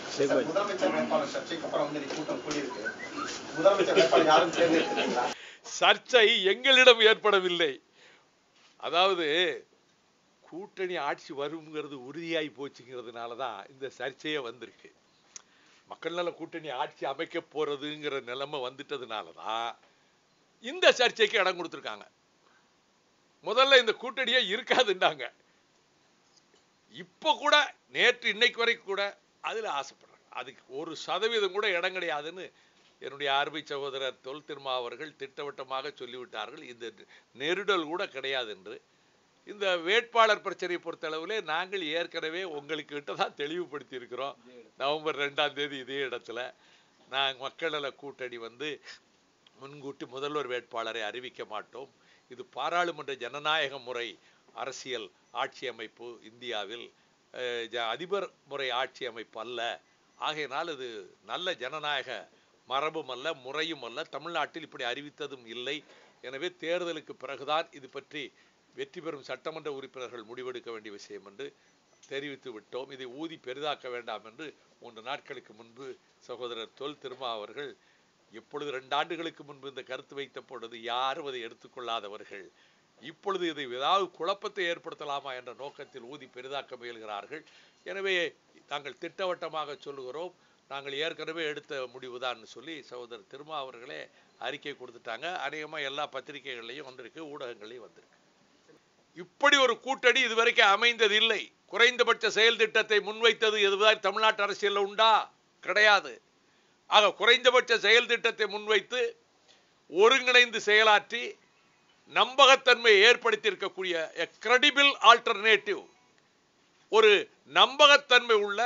Sir, முதலமைச்சர் வேட்பாளர் சர்ச்சைக்கு அப்புறம் வந்து இன்னைக்கு கூட்டம் கூடியிருக்கு முதலமைச்சர் வேட்பாளர் யாரும் தேர்ந்தெடுக்கிறீங்களா சர்ச்சை எங்களிடம் ஏற்படவில்லை அதாவது கூட்டணி ஆட்சி வருங்கிறது உறுதியாகி போச்சுங்கிறதுனால தான் இந்த சர்ச்சையே வந்திருக்கு மக்கள் நல கூட்டணி ஆட்சி அமைக்க போறதுங்கிற நிலைமை வந்துட்டதுனால தான் இந்த சர்ச்சைக்கு இடம் கொடுத்துருக்காங்க முதல்ல இந்த கூட்டணியே இருக்காதுன்னாங்க இப்போ கூட நேற்று இன்னைக்கு வரைக்கும் கூட அதில் ஆசைப்படுறாங்க அதுக்கு ஒரு சதவீதம் கூட இடம் கிடையாதுன்னு என்னுடைய அருமை சகோதரர் தொல் திருமா அவர்கள் திட்டவட்டமாக சொல்லிவிட்டார்கள் இந்த நெருடல் கூட கிடையாது என்று இந்த வேட்பாளர் பிரச்சனையை பொறுத்தளவிலே நாங்கள் ஏற்கனவே உங்களுக்கு கிட்ட தான் தெளிவுபடுத்தி இருக்கிறோம் நவம்பர் ரெண்டாம் தேதி இதே இடத்துல நாங்கள் மக்கள் நல கூட்டணி வந்து முன்கூட்டி முதல்வர் வேட்பாளரை அறிவிக்க மாட்டோம் இது பாராளுமன்ற ஜனநாயக முறை அரசியல் ஆட்சி அமைப்பு இந்தியாவில் அஹ், ஜ- அதிபர் முறை ஆட்சி அமைப்பு அல்ல ஆகையினால் இது நல்ல ஜனநாயக மரபும் அல்ல முறையும் அல்ல தமிழ்நாட்டில் இப்படி அறிவித்ததும் இல்லை எனவே தேர்தலுக்கு பிறகுதான் இது பற்றி வெற்றி பெறும் சட்டமன்ற உறுப்பினர்கள் முடிவெடுக்க வேண்டிய விஷயம் என்று தெரிவித்து விட்டோம் இதை ஊதி பெரிதாக்க வேண்டாம் என்று மூன்று நாட்களுக்கு முன்பு சகோதரர் தொல் திருமா அவர்கள் எப்பொழுது ரெண்டு ஆண்டுகளுக்கு முன்பு இந்த கருத்து வைத்த பொழுது யாரும் அதை எடுத்துக்கொள்ளாதவர்கள் இப்பொழுது இதை ஏதாவது குழப்பத்தை ஏற்படுத்தலாமா என்ற நோக்கத்தில் ஊதி பெரிதாக்க முயல்கிறார்கள் எனவே நாங்கள் திட்டவட்டமாக சொல்லுகிறோம் நாங்கள் ஏற்கனவே எடுத்த முடிவுதான் சொல்லி சகோதரர் திருமா அவர்களே அறிக்கை கொடுத்துட்டாங்க அநேகமாக எல்லா பத்திரிகைகள்லையும் வந்திருக்கு ஊடகங்கள்லையும் வந்திருக்கு இப்படி ஒரு கூட்டணி இதுவரைக்கும் அமைந்தது இல்லை குறைந்தபட்ச செயல் திட்டத்தை முன்வைத்தது எதுவாய் தமிழ்நாட்டு அரசியல்ல உண்டா கிடையாது ஆக குறைந்தபட்ச செயல் திட்டத்தை முன்வைத்து ஒருங்கிணைந்து செயலாற்றி நம்பகத்தன்மையை ஏற்படுத்தி இருக்கக்கூடிய கிரெடிபிள் ஆல்டர்னேட்டிவ் ஒரு நம்பகத்தன்மை உள்ள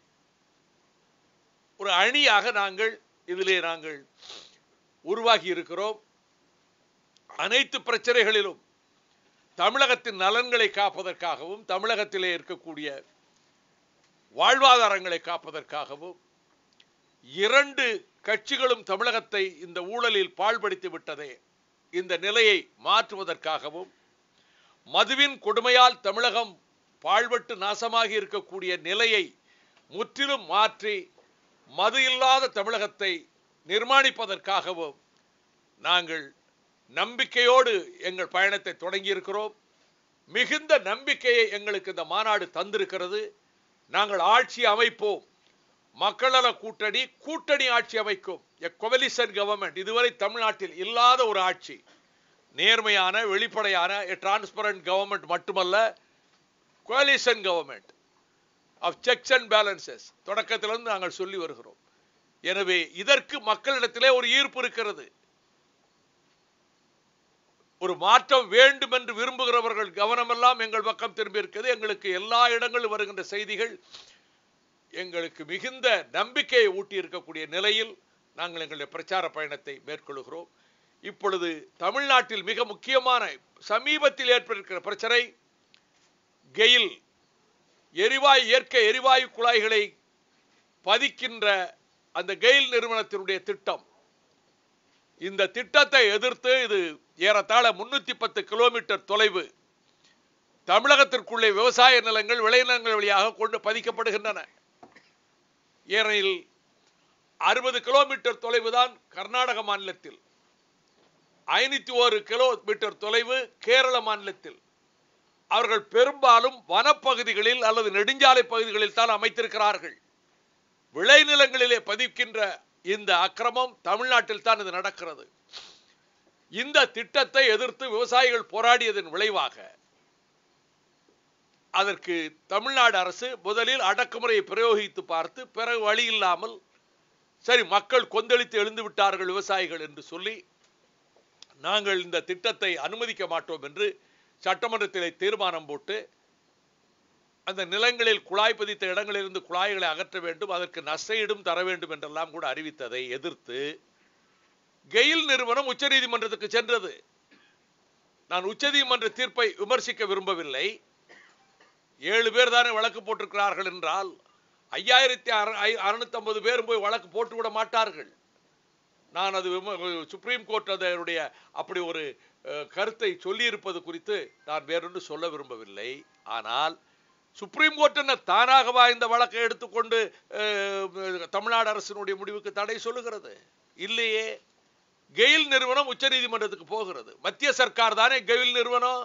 ஒரு அணியாக நாங்கள் இதிலே நாங்கள் உருவாகி இருக்கிறோம் அனைத்து பிரச்சனைகளிலும் தமிழகத்தின் நலன்களை காப்பதற்காகவும் தமிழகத்திலே இருக்கக்கூடிய வாழ்வாதாரங்களை காப்பதற்காகவும் இரண்டு கட்சிகளும் தமிழகத்தை இந்த ஊழலில் பாழ்படுத்தி விட்டதே இந்த நிலையை மாற்றுவதற்காகவும் மதுவின் கொடுமையால் தமிழகம் பாழ்பட்டு நாசமாகி இருக்கக்கூடிய நிலையை முற்றிலும் மாற்றி மது இல்லாத தமிழகத்தை நிர்மாணிப்பதற்காகவும் நாங்கள் நம்பிக்கையோடு எங்கள் பயணத்தை தொடங்கி இருக்கிறோம் மிகுந்த நம்பிக்கையை எங்களுக்கு இந்த மாநாடு தந்திருக்கிறது நாங்கள் ஆட்சி அமைப்போம் மக்கள் நல கூட்டணி கூட்டணி ஆட்சி அமைக்கும் எ கொவலிசன் கவர்மெண்ட் இதுவரை தமிழ்நாட்டில் இல்லாத ஒரு ஆட்சி நேர்மையான வெளிப்படையான டிரான்ஸ்பரண்ட் கவர்மெண்ட் மட்டுமல்ல coalition government of checks and balances தொடக்கத்திலிருந்து நாங்கள் சொல்லி வருகிறோம் எனவே இதற்கு மக்களிடத்திலே ஒரு ஈர்ப்பு இருக்கிறது ஒரு மாற்றம் வேண்டும் என்று விரும்புகிறவர்கள் கவனமெல்லாம் எங்கள் பக்கம் திரும்பி இருக்கிறது எங்களுக்கு எல்லா இடங்களிலும் வருகின்ற செய்திகள் எங்களுக்கு மிகுந்த நம்பிக்கையை ஊட்டி இருக்கக்கூடிய நிலையில் நாங்கள் எங்களுடைய பிரச்சார பயணத்தை மேற்கொள்கிறோம் இப்பொழுது தமிழ்நாட்டில் மிக முக்கியமான சமீபத்தில் ஏற்பட்டிருக்கிற பிரச்சனை கெயில் எரிவாயு இயற்கை எரிவாயு குழாய்களை பதிக்கின்ற அந்த கெயில் நிறுவனத்தினுடைய திட்டம் இந்த திட்டத்தை எதிர்த்து இது ஏறத்தாழ முன்னூத்தி பத்து கிலோமீட்டர் தொலைவு தமிழகத்திற்குள்ளே விவசாய நிலங்கள் விளைநிலங்கள் வழியாக கொண்டு பதிக்கப்படுகின்றன ஏனெனில் அறுபது கிலோமீட்டர் தொலைவு தான் கர்நாடக மாநிலத்தில் ஐநூத்தி ஒரு கிலோமீட்டர் தொலைவு கேரள மாநிலத்தில் அவர்கள் பெரும்பாலும் வனப்பகுதிகளில் அல்லது நெடுஞ்சாலை பகுதிகளில் தான் அமைத்திருக்கிறார்கள் விளைநிலங்களிலே பதிக்கின்ற இந்த அக்கிரமம் தமிழ்நாட்டில் தான் இது நடக்கிறது இந்த திட்டத்தை எதிர்த்து விவசாயிகள் போராடியதன் விளைவாக அதற்கு தமிழ்நாடு அரசு முதலில் அடக்குமுறையை பிரயோகித்து பார்த்து பிறகு வழி இல்லாமல் சரி மக்கள் கொந்தளித்து எழுந்து விட்டார்கள் விவசாயிகள் என்று சொல்லி நாங்கள் இந்த திட்டத்தை அனுமதிக்க மாட்டோம் என்று சட்டமன்றத்திலே தீர்மானம் போட்டு அந்த நிலங்களில் குழாய் பதித்த இடங்களிலிருந்து குழாய்களை அகற்ற வேண்டும் அதற்கு நஷ்டஈடும் தர வேண்டும் என்றெல்லாம் கூட அறிவித்ததை எதிர்த்து கெயில் நிறுவனம் உச்சநீதிமன்றத்துக்கு சென்றது நான் உச்சநீதிமன்ற தீர்ப்பை விமர்சிக்க விரும்பவில்லை ஏழு பேர் தானே வழக்கு போட்டிருக்கிறார்கள் என்றால் ஐயாயிரத்தி அறுநூத்தி ஐம்பது பேரும் போய் வழக்கு போட்டு விட மாட்டார்கள் நான் அது விம- சுப்ரீம் கோர்ட் அதனுடைய அப்படி ஒரு அஹ், கருத்தை சொல்லியிருப்பது குறித்து நான் வேறொன்று சொல்ல விரும்பவில்லை ஆனால் சுப்ரீம் கோர்ட் என்ன தானாகவா இந்த வழக்கை எடுத்துக்கொண்டு அஹ், தமிழ்நாடு அரசினுடைய முடிவுக்கு தடை சொல்லுகிறது இல்லையே கெயில் நிறுவனம் உச்சநீதிமன்றத்துக்கு போகிறது மத்திய சர்க்கார் தானே கெயில் நிறுவனம்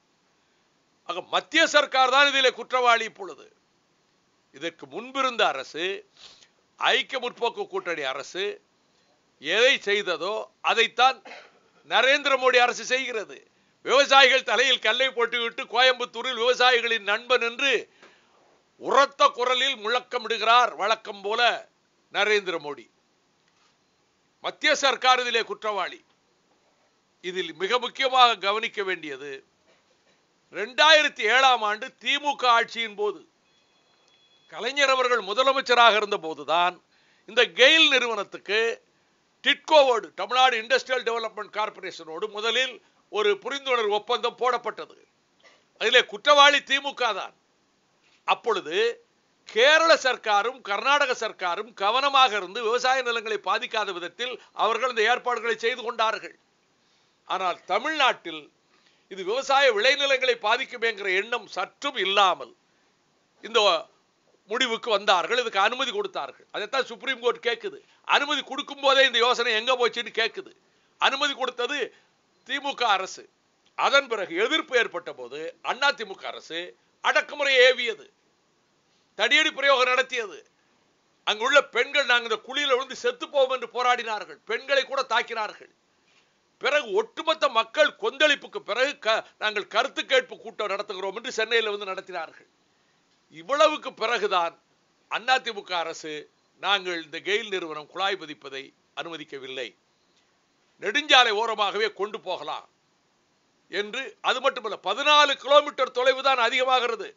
ஆக மத்திய சர்க்கார் தான் இதிலே குற்றவாளி இப்பொழுது இதற்கு முன்பிருந்த அரசு ஐக்கிய முற்போக்கு கூட்டணி அரசு எதை செய்ததோ அதைத்தான் நரேந்திர மோடி அரசு செய்கிறது விவசாயிகள் தலையில் கல்லை போட்டுவிட்டு கோயம்புத்தூரில் விவசாயிகளின் நண்பன் என்று உரத்த குரலில் முழக்கமிடுகிறார் வழக்கம் போல நரேந்திர மோடி மத்திய சர்க்கார் இதிலே குற்றவாளி இதில் மிக முக்கியமாக கவனிக்க வேண்டியது ரெண்டாயிரத்தி ஏழாம் ஆண்டு திமுக ஆட்சியின் போது கலைஞர் அவர்கள் முதலமைச்சராக இருந்த போதுதான் இந்த கெயில் நிறுவனத்துக்கு டிட்கோவோடு தமிழ்நாடு இண்டஸ்ட்ரியல் டெவலப்மெண்ட் கார்பரேஷனோடு முதலில் ஒரு புரிந்துணர்வு ஒப்பந்தம் போடப்பட்டது அதிலே குற்றவாளி திமுக தான் அப்பொழுது கேரள சர்க்காரும் கர்நாடக சர்க்காரும் கவனமாக இருந்து விவசாய நிலங்களை பாதிக்காத விதத்தில் அவர்கள் இந்த ஏற்பாடுகளை செய்து கொண்டார்கள் ஆனால் தமிழ்நாட்டில் இது விவசாய விளைநிலங்களை பாதிக்குமேங்கிற எண்ணம் சற்றும் இல்லாமல் இந்த முடிவுக்கு வந்தார்கள் இதுக்கு அனுமதி கொடுத்தார்கள் அதைத்தான் சுப்ரீம் கோர்ட் கேட்குது அனுமதி கொடுக்கும் போதே இந்த யோசனை எங்க போச்சுன்னு கேட்குது அனுமதி கொடுத்தது திமுக அரசு அதன் பிறகு எதிர்ப்பு ஏற்பட்ட போது அண்ணா திமுக அரசு அடக்குமுறையை ஏவியது தடியடி பிரயோகம் நடத்தியது அங்குள்ள பெண்கள் நாங்கள் இந்த குழியில விழுந்து செத்து போவோம் என்று போராடினார்கள் பெண்களை கூட தாக்கினார்கள் பிறகு ஒட்டுமொத்த மக்கள் கொந்தளிப்புக்கு பிறகு க- நாங்கள் கருத்து கேட்பு கூட்டம் நடத்துகிறோம் என்று சென்னையில் வந்து நடத்தினார்கள் இவ்வளவுக்கு பிறகுதான் அதிமுக அரசு நாங்கள் இந்த கெயில் நிறுவனம் குழாய் பதிப்பதை அனுமதிக்கவில்லை நெடுஞ்சாலை ஓரமாகவே கொண்டு போகலாம் என்று அது மட்டுமல்ல பதினாலு கிலோமீட்டர் தொலைவு தான் அதிகமாகிறது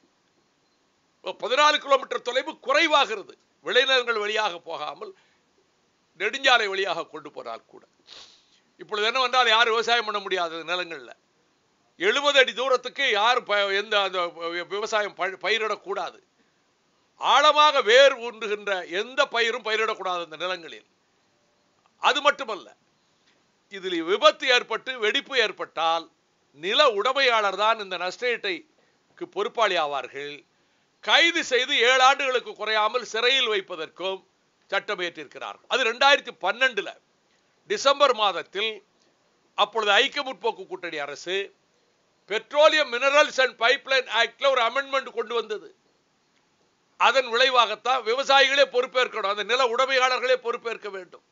பதினாலு கிலோமீட்டர் தொலைவு குறைவாகிறது விளைநிலங்கள் வழியாக போகாமல் நெடுஞ்சாலை வழியாக கொண்டு போனால் கூட இப்பொழுது என்னவென்றால் யாரும் விவசாயம் பண்ண முடியாத நிலங்கள்ல எழுபது அடி தூரத்துக்கு யாரும் ப- எந்த அந்த விவசாயம் ப- பயிரிடக்கூடாது ஆழமாக வேர் ஊன்றுகின்ற எந்த பயிரும் பயிரிடக்கூடாது அந்த நிலங்களில் அது மட்டுமல்ல இதில் விபத்து ஏற்பட்டு வெடிப்பு ஏற்பட்டால் நில உடைமையாளர் தான் இந்த நஷ்டஈட்டைக்கு பொறுப்பாளி ஆவார்கள் கைது செய்து ஏழு ஆண்டுகளுக்கு குறையாமல் சிறையில் வைப்பதற்கும் சட்டம் ஏற்றிருக்கிறார்கள் அது ரெண்டாயிரத்தி பன்னெண்டுல டிசம்பர் மாதத்தில் அப்பொழுது ஐக்கிய முற்போக்கு கூட்டணி அரசு பெட்ரோலியம் மினரல்ஸ் அண்ட் பைப்லைன் ஆக்ட்ல ஒரு அமெண்ட்மெண்ட் கொண்டு வந்தது அதன் விளைவாகத்தான் விவசாயிகளே பொறுப்பேற்கணும் அந்த நில உடைமையாளர்களே பொறுப்பேற்க வேண்டும்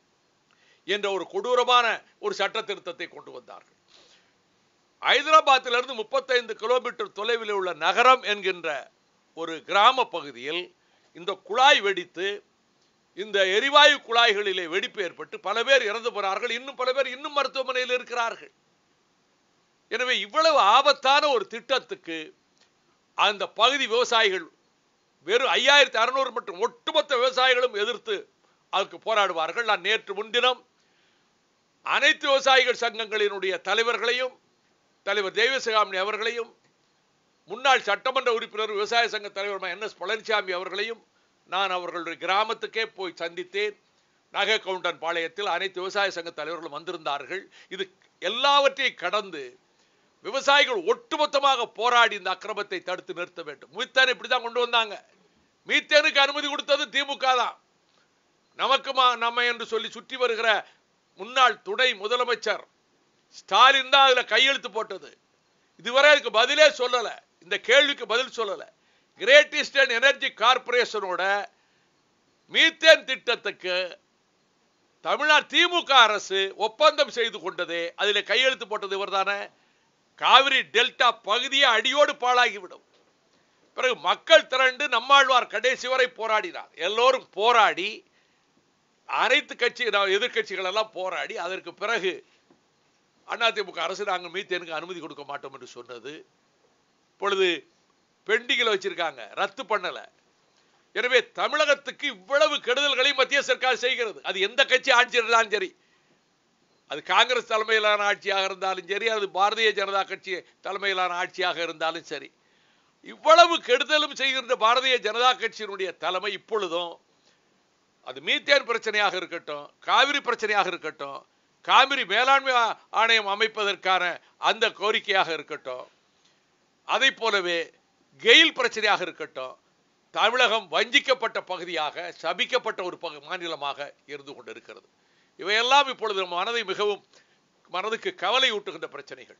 என்ற ஒரு கொடூரமான ஒரு சட்ட திருத்தத்தை கொண்டு வந்தார்கள் ஹைதராபாத்திலிருந்து முப்பத்தைந்து கிலோமீட்டர் தொலைவில் உள்ள நகரம் என்கின்ற ஒரு கிராம பகுதியில் இந்த குழாய் வெடித்து இந்த எரிவாயு குழாய்களிலே வெடிப்பு ஏற்பட்டு பல பேர் இறந்து போறார்கள் இன்னும் பல பேர் இன்னும் மருத்துவமனையில் இருக்கிறார்கள் எனவே இவ்வளவு ஆபத்தான ஒரு திட்டத்துக்கு அந்த பகுதி விவசாயிகள் வெறும் ஐயாயிரத்தி அறுநூறு மற்றும் ஒட்டுமொத்த விவசாயிகளும் எதிர்த்து அதுக்கு போராடுவார்கள் நான் நேற்று முன்தினம் அனைத்து விவசாயிகள் சங்கங்களினுடைய தலைவர்களையும் தலைவர் தெய்வசிகாமணி அவர்களையும் முன்னாள் சட்டமன்ற உறுப்பினர் விவசாய சங்க தலைவர் என் எஸ் பழனிசாமி அவர்களையும் நான் அவர்களுடைய கிராமத்துக்கே போய் சந்தித்தேன் நகை கவுண்டன் பாளையத்தில் அனைத்து விவசாய சங்க தலைவர்களும் வந்திருந்தார்கள் இது எல்லாவற்றையும் கடந்து விவசாயிகள் ஒட்டுமொத்தமாக போராடி இந்த அக்கிரமத்தை தடுத்து நிறுத்த வேண்டும் மீத்தேன் இப்படிதான் கொண்டு வந்தாங்க மீத்தேனுக்கு அனுமதி கொடுத்தது திமுக தான் நமக்குமா நம்ம என்று சொல்லி சுற்றி வருகிற முன்னாள் துணை முதலமைச்சர் ஸ்டாலின் தான் அதுல கையெழுத்து போட்டது இதுவரை அதுக்கு பதிலே சொல்லல இந்த கேள்விக்கு பதில் சொல்லல கிரேட் ஈஸ்டர்ன் எனர்ஜி கார்பரேஷனோட மீத்தேன் திட்டத்துக்கு தமிழ்நாடு திமுக அரசு ஒப்பந்தம் செய்து கொண்டதே அதிலே கையெழுத்து போட்டது இவர்தானே காவிரி டெல்டா பகுதியை அடியோடு பாழாகிவிடும் பிறகு மக்கள் திரண்டு நம்மாழ்வார் கடைசி வரை போராடினார் எல்லோரும் போராடி அனைத்து கட்சி எதிர்கட்சிகள் எல்லாம் போராடி அதற்கு பிறகு அதிமுக அரசு நாங்கள் மீத்தேனுக்கு அனுமதி கொடுக்க மாட்டோம் என்று சொன்னது இப்பொழுது பெண்டிங்கில் வச்சிருக்காங்க ரத்து பண்ணல எனவே தமிழகத்துக்கு இவ்வளவு கெடுதல்களை மத்திய சர்க்கார் செய்கிறது அது எந்த கட்சி ஆட்சி இருந்தாலும் சரி அது காங்கிரஸ் தலைமையிலான ஆட்சியாக இருந்தாலும் சரி அது பாரதிய ஜனதா கட்சி தலைமையிலான ஆட்சியாக இருந்தாலும் சரி இவ்வளவு கெடுதலும் செய்கின்ற பாரதிய ஜனதா கட்சியினுடைய தலைமை இப்பொழுதும் அது மீத்தேன் பிரச்சனையாக இருக்கட்டும் காவிரி பிரச்சனையாக இருக்கட்டும் காவிரி மேலாண்மை ஆ- ஆணையம் அமைப்பதற்கான அந்த கோரிக்கையாக இருக்கட்டும் அதை போலவே கெயில் பிரச்சனையாக இருக்கட்டும் தமிழகம் வஞ்சிக்கப்பட்ட பகுதியாக சபிக்கப்பட்ட ஒரு பகு மாநிலமாக இருந்து கொண்டிருக்கிறது இவையெல்லாம் இப்பொழுது நம் மனதை மிகவும் மனதுக்கு கவலை ஊட்டுகின்ற பிரச்சனைகள்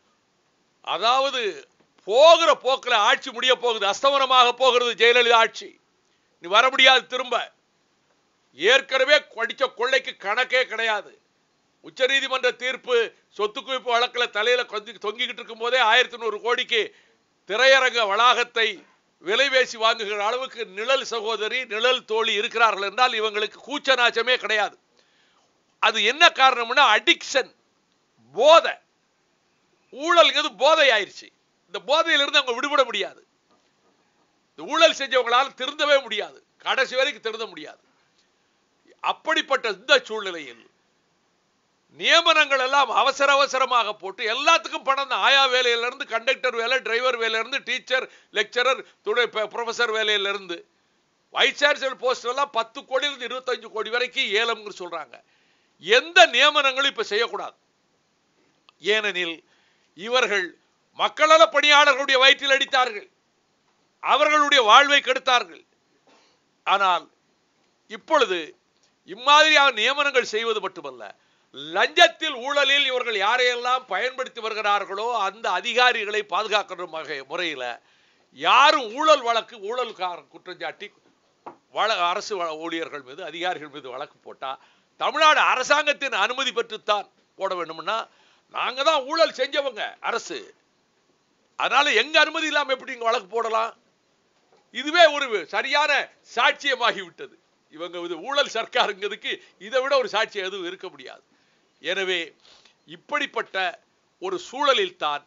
அதாவது போகிற போக்கில் ஆட்சி முடிய போகுது அஸ்தமனமாக போகிறது ஜெயலலிதா ஆட்சி நீ வர முடியாது திரும்ப ஏற்கனவே படிச்ச கொள்ளைக்கு கணக்கே கிடையாது உச்சநீதிமன்ற தீர்ப்பு சொத்து குவிப்பு வழக்கில் தலையில கொஞ்சி தொங்கிக்கிட்டு இருக்கும் போதே ஆயிரத்தி நூறு கோடிக்கு திரையரங்க வளாகத்தை விலை பேசி வாங்குகிற அளவுக்கு நிழல் சகோதரி நிழல் தோழி இருக்கிறார்கள் என்றால் இவங்களுக்கு கூச்ச நாச்சமே கிடையாது அது என்ன காரணம்னா அடிக்ஷன் போதை ஊழல்ங்கிறது போதை ஆயிருச்சு இந்த போதையிலிருந்து அவங்க விடுபட முடியாது இந்த ஊழல் செஞ்சவங்களால் திருந்தவே முடியாது கடைசி வரைக்கும் திருந்த முடியாது அப்படிப்பட்ட இந்த சூழ்நிலையில் நியமனங்கள் எல்லாம் அவசர அவசரமாக போட்டு எல்லாத்துக்கும் பணம் தான் ஆயா வேலையில இருந்து கண்டக்டர் வேலை டிரைவர் வேலையில இருந்து டீச்சர் லெக்சரர் துணை ப்ரொஃபசர் வேலையில இருந்து வைஸ் சான்சலர் போஸ்ட் எல்லாம் பத்து கோடியிலிருந்து இருபத்தஞ்சு கோடி வரைக்கும் ஏலம்னு சொல்றாங்க எந்த நியமனங்களும் இப்ப செய்யக்கூடாது ஏனெனில் இவர்கள் மக்கள பணியாளர்களுடைய வயிற்றில் அடித்தார்கள் அவர்களுடைய வாழ்வை கெடுத்தார்கள் ஆனால் இப்பொழுது இம்மாதிரியான நியமனங்கள் செய்வது மட்டுமல்ல லஞ்சத்தில் ஊழலில் இவர்கள் யாரையெல்லாம் பயன்படுத்தி வருகிறார்களோ அந்த அதிகாரிகளை பாதுகாக்கிற வகை முறையில் யாரும் ஊழல் வழக்கு ஊழல்கார குற்றஞ்சாட்டி வள அரசு வ- ஊழியர்கள் மீது அதிகாரிகள் மீது வழக்கு போட்டா தமிழ்நாடு அரசாங்கத்தின் அனுமதி பெற்றுத்தான் போட வேண்டும்னா நாங்க தான் ஊழல் செஞ்சவங்க அரசு அதனால எங்க அனுமதி இல்லாம எப்படி இங்க வழக்கு போடலாம் இதுவே ஒரு சரியான சாட்சியமாகி விட்டது இவங்க இது ஊழல் சர்க்காருங்கிறதுக்கு இதை விட ஒரு சாட்சியம் எதுவும் இருக்க முடியாது எனவே இப்படிப்பட்ட ஒரு சூழலில் தான்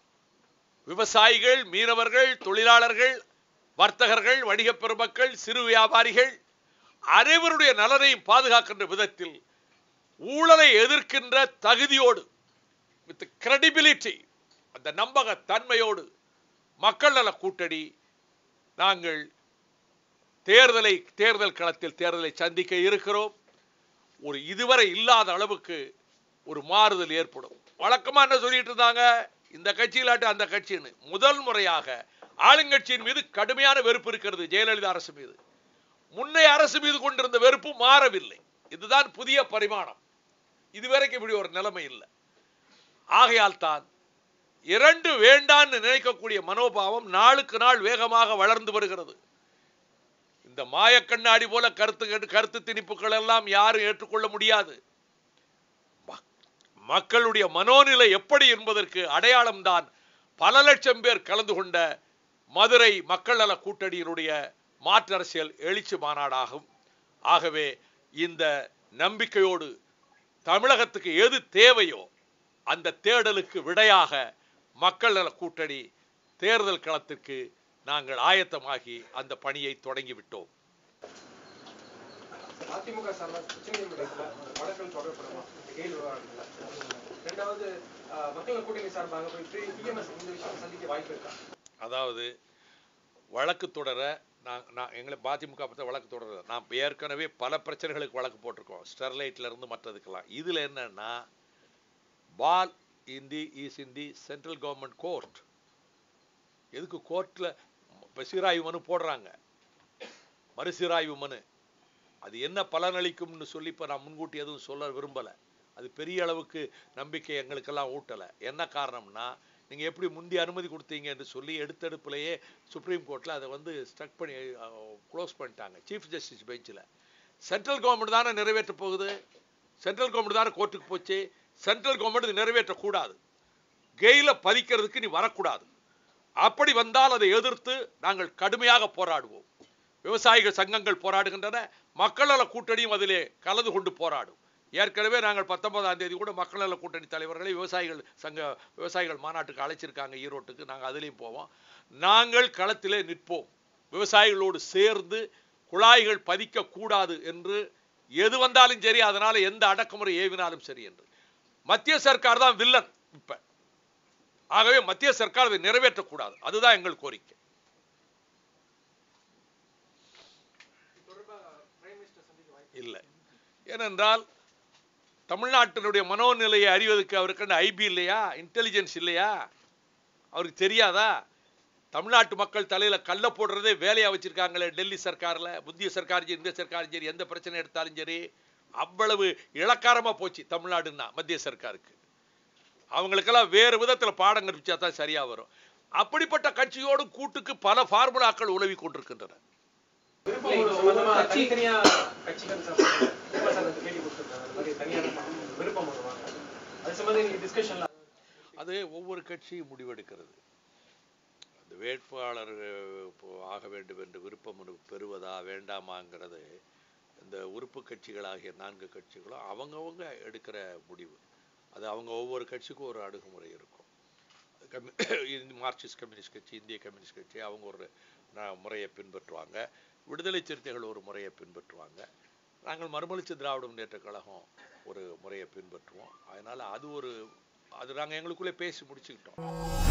விவசாயிகள் மீனவர்கள் தொழிலாளர்கள் வர்த்தகர்கள் வணிகப் பெருமக்கள் சிறு வியாபாரிகள் அனைவருடைய நலனையும் பாதுகாக்கின்ற விதத்தில் ஊழலை எதிர்க்கின்ற தகுதியோடு வித் கிரெடிபிலிட்டி அந்த நம்பக தன்மையோடு மக்கள் நல கூட்டணி நாங்கள் தேர்தலை தேர்தல் களத்தில் தேர்தலை சந்திக்க இருக்கிறோம் ஒரு இதுவரை இல்லாத அளவுக்கு ஒரு மாறுதல் ஏற்படும் வழக்கமா என்ன சொல்லிட்டு இருந்தாங்க இந்த கட்சி இல்லாட்டி அந்த கட்சின்னு முதல் முறையாக ஆளுங்கட்சியின் மீது கடுமையான வெறுப்பு இருக்கிறது ஜெயலலிதா அரசு மீது முன்னைய அரசு மீது கொண்டிருந்த வெறுப்பு மாறவில்லை இதுதான் புதிய பரிமாணம் இதுவரைக்கும் இப்படி ஒரு நிலைமை இல்லை ஆகையால் தான் இரண்டு வேண்டான்னு நினைக்கக்கூடிய மனோபாவம் நாளுக்கு நாள் வேகமாக வளர்ந்து வருகிறது இந்த மாயக்கண்ணாடி போல கருத்து கேட்டு- கருத்து திணிப்புகள் எல்லாம் யாரும் ஏற்றுக்கொள்ள முடியாது ம- மக்களுடைய மனோநிலை எப்படி என்பதற்கு அடையாளம்தான் பல லட்சம் பேர் கலந்து கொண்ட மதுரை மக்கள் நல கூட்டணியினுடைய மாற்று அரசியல் எழுச்சி மாநாடாகும் ஆகவே இந்த நம்பிக்கையோடு தமிழகத்துக்கு எது தேவையோ அந்த தேடலுக்கு விடையாக மக்கள் நல கூட்டணி தேர்தல் களத்திற்கு நாங்கள் ஆயத்தமாகி அந்த பணியை தொடங்கிவிட்டோம் அதிமுக சார்பாக உச்சநீதிமன்றத்துல வழக்குகள் தொடரப்படுமா கேள்வி விவகாரத்துல ரெண்டாவது அஹ், மக்கள் கூட்டணி சார்பாக போய் பிஎம்எஸ் இந்த விஷயம் சந்திக்க வாய்ப்பு இருக்கா அதாவது வழக்கு தொடர நான் நான் எங்களை பாதிமுக பற்றி வழக்கு தொடர நான் ஏற்கனவே பல பிரச்சனைகளுக்கு வழக்கு போட்டிருக்கோம் ஸ்டெர்லைட்ல இருந்து மற்றதுக்கெல்லாம் இதுல என்னன்னா ball in the is in the central government court எதுக்கு கோர்ட்ல இப்போ சீராய்வு மனு போடுறாங்க மறுசீராய்வு மனு அது என்ன பலனளிக்கும்னு சொல்லி இப்போ நான் முன்கூட்டி எதுவும் சொல்ல விரும்பலை அது பெரிய அளவுக்கு நம்பிக்கை எங்களுக்கெல்லாம் ஊட்டலை என்ன காரணம்னா நீங்கள் எப்படி முந்தி அனுமதி கொடுத்தீங்க என்று சொல்லி எடுத்தெடுப்புலையே சுப்ரீம் கோர்ட்டில் அதை வந்து ஸ்டக் பண்ணி க்ளோஸ் பண்ணிட்டாங்க சீஃப் ஜஸ்டிஸ் பெஞ்சில் சென்ட்ரல் கவர்மெண்ட் தானே நிறைவேற்ற போகுது சென்ட்ரல் கவர்மெண்ட் தானே கோர்ட்டுக்கு போச்சு சென்ட்ரல் கவர்மெண்ட் இது நிறைவேற்றக்கூடாது கெயில பதிக்கிறதுக்கு நீ வரக்கூடாது அப்படி வந்தால் அதை எதிர்த்து நாங்கள் கடுமையாக போராடுவோம் விவசாயிகள் சங்கங்கள் போராடுகின்றன மக்கள் நல கூட்டணியும் அதிலே கலந்து கொண்டு போராடும் ஏற்கனவே நாங்கள் பத்தொன்பதாம் தேதி கூட மக்கள் நல கூட்டணி தலைவர்களை விவசாயிகள் சங்க விவசாயிகள் மாநாட்டுக்கு அழைச்சிருக்காங்க ஈரோட்டுக்கு நாங்கள் அதுலேயும் போவோம் நாங்கள் களத்திலே நிற்போம் விவசாயிகளோடு சேர்ந்து குழாய்கள் பதிக்க கூடாது என்று எது வந்தாலும் சரி அதனால எந்த அடக்குமுறை ஏவினாலும் சரி என்று மத்திய சர்க்கார் தான் வில்லன் இப்ப ஆகவே மத்திய சர்க்கார் அதை நிறைவேற்றக்கூடாது அதுதான் எங்கள் கோரிக்கை தொடர்பா பிரைம் மினிஸ்டர் சந்திக்க வாய்ப்பு இல்லை ஏனென்றால் தமிழ்நாட்டினுடைய மனோநிலையை அறிவதற்கு அவருக்கு ஐபி இல்லையா இன்டெலிஜென்ஸ் இல்லையா அவருக்கு தெரியாதா தமிழ்நாட்டு மக்கள் தலையில கல்ல போடுறதே வேலையா வச்சிருக்காங்களே டெல்லி சர்க்கார்ல முந்திய சர்க்கார் சரி இந்த சர்க்காரும் சரி எந்த பிரச்சனை எடுத்தாலும் சரி அவ்வளவு இளக்காரமா போச்சு தமிழ்நாடுன்னா மத்திய சர்க்காருக்கு அவங்களுக்கெல்லாம் வேறு விதத்துல பாடம் கற்பிச்சா தான் சரியா வரும் அப்படிப்பட்ட கட்சியோடு கூட்டுக்கு பல ஃபார்முலாக்கள் உலவி கொண்டிருக்கின்றன இல்ல, இது சம்பந்தமா தனித்தனியா கட்சிகள் சார்பாக விமர்சனத்துக்கு கேள்வி கொடுத்திருக்காங்க. அந்த மாதிரி தனியான விருப்பம் வருவாங்க அது சம்பந்தம் நீங்க டிஸ்கஷன்ல அது ஒவ்வொரு கட்சியும் முடிவெடுக்கிறது அந்த வேட்பாளர் அஹ், இப்போ ஆக வேண்டும் என்று விருப்பம் மனு பெறுவதா வேண்டாமாங்கிறது இந்த உறுப்பு கட்சிகளாகிய நான்கு கட்சிகளும் அவங்கவங்க எடுக்கிற முடிவு அது அவங்க ஒவ்வொரு கட்சிக்கும் ஒரு அணுகுமுறை இருக்கும் கம்யூ இந்த மார்க்சிஸ்ட் கம்யூனிஸ்ட் கட்சி இந்திய கம்யூனிஸ்ட் கட்சி அவங்க ஒரு ந- முறையை பின்பற்றுவாங்க விடுதலை சிறுத்தைகள் ஒரு முறையை பின்பற்றுவாங்க நாங்கள் மறுமலர்ச்சி திராவிட முன்னேற்ற கழகம் ஒரு முறையை பின்பற்றுவோம் அதனால அது ஒரு அது நாங்கள் எங்களுக்குள்ளே பேசி முடிச்சுக்கிட்டோம்